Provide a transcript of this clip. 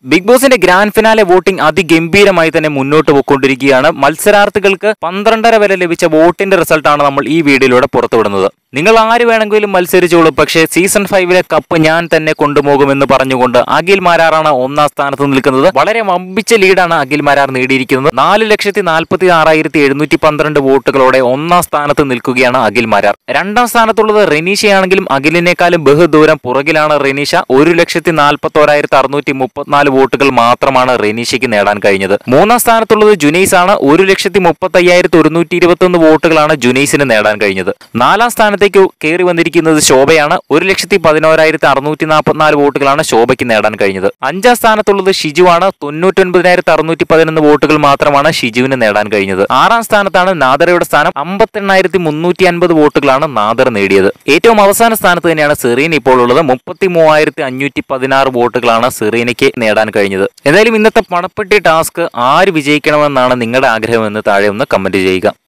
big ബോസിന്റെ grand finale voting അതിഗംഭീരമായി തന്നെ മുന്നോട്ട് പോയിക്കൊണ്ടിരിക്കുകയാണ് മത്സരാർത്ഥികൾക്ക് പന്ത്രണ്ടര വരെ ലഭിച്ച വോട്ടിന്റെ റിസൾട്ടാണ് നമ്മൾ ഈ വീഡിയോയിലൂടെ പുറത്തുവിടുന്നത് നിങ്ങൾ ആര് വേണമെങ്കിലും മത്സരിച്ചോളൂ പക്ഷേ സീസൺ ഫൈവിലെ കപ്പ് ഞാൻ തന്നെ കൊണ്ടുപോകുമെന്ന് പറഞ്ഞുകൊണ്ട് അഖിൽ മാരാറാണ് ഒന്നാം സ്ഥാനത്ത് നിൽക്കുന്നത് വളരെ വമ്പിച്ച ലീഡാണ് അഖിൽ മാരാർ നേടിയിരിക്കുന്നത് നാല് ലക്ഷത്തി നാൽപ്പത്തി ആറായിരത്തി എഴുന്നൂറ്റി പന്ത്രണ്ട് വോട്ടുകളോടെ ഒന്നാം സ്ഥാനത്ത് നിൽക്കുകയാണ് അഖിൽ മാരാർ രണ്ടാം സ്ഥാനത്തുള്ളത് റെനീഷയാണെങ്കിലും അഖിലിനേക്കാളും ബഹുദൂരം പുറകിലാണ് റെനീഷ ഒരു ലക്ഷത്തി നാൽപ്പത്തോരായിരത്തി അറുന്നൂറ്റി മുപ്പത്തിനാല് വോട്ടുകൾ മാത്രമാണ് റെനീഷയ്ക്ക് നേടാൻ കഴിഞ്ഞത് മൂന്നാം സ്ഥാനത്തുള്ളത് ജുനൈസ് ആണ് ഒരു ലക്ഷത്തി മുപ്പത്തി അയ്യായിരത്തി ഒരുന്നൂറ്റി ഇരുപത്തി ഒന്ന് വോട്ടുകളാണ് ജുനൈസിന് നേടാൻ കഴിഞ്ഞത് നാലാം സ്ഥാനത്തേക്ക് കയറി വന്നിരിക്കുന്നത് ശോഭയാണ് ഒരു ലക്ഷത്തി പതിനോരായിരത്തി അറുന്നൂറ്റി നാൽപ്പത്തിനാല് വോട്ടുകളാണ് ശോഭയ്ക്ക് നേടാൻ കഴിഞ്ഞത് അഞ്ചാം സ്ഥാനത്തുള്ളത് ഷിജു ആണ് തൊണ്ണൂറ്റൊൻപതിനായിരത്തി അറുന്നൂറ്റി പതിനൊന്ന് വോട്ടുകൾ മാത്രമാണ് ഷിജുവിന് നേടാൻ കഴിഞ്ഞത് ആറാം സ്ഥാനത്താണ് നാദറയുടെ സ്ഥാനം അമ്പത്തെണ്ണായിരത്തി മുന്നൂറ്റി അൻപത് വോട്ടുകളാണ് നാദർ നേടിയത് ഏറ്റവും അവസാന സ്ഥാനത്ത് തന്നെയാണ് സെറീൻ ഇപ്പോൾ ഉള്ളത് മുപ്പത്തി മൂവായിരത്തി അഞ്ഞൂറ്റി പതിനാറ് വോട്ടുകളാണ് സെറീനയ്ക്ക് നേടാൻ കഴിഞ്ഞത് എന്തായാലും ഇന്നത്തെ പണപ്പെട്ടി ടാസ്ക് ആര് വിജയിക്കണമെന്നാണ് നിങ്ങളുടെ ആഗ്രഹമെന്ന് താഴെ ഒന്ന് കമന്റ് ചെയ്യുക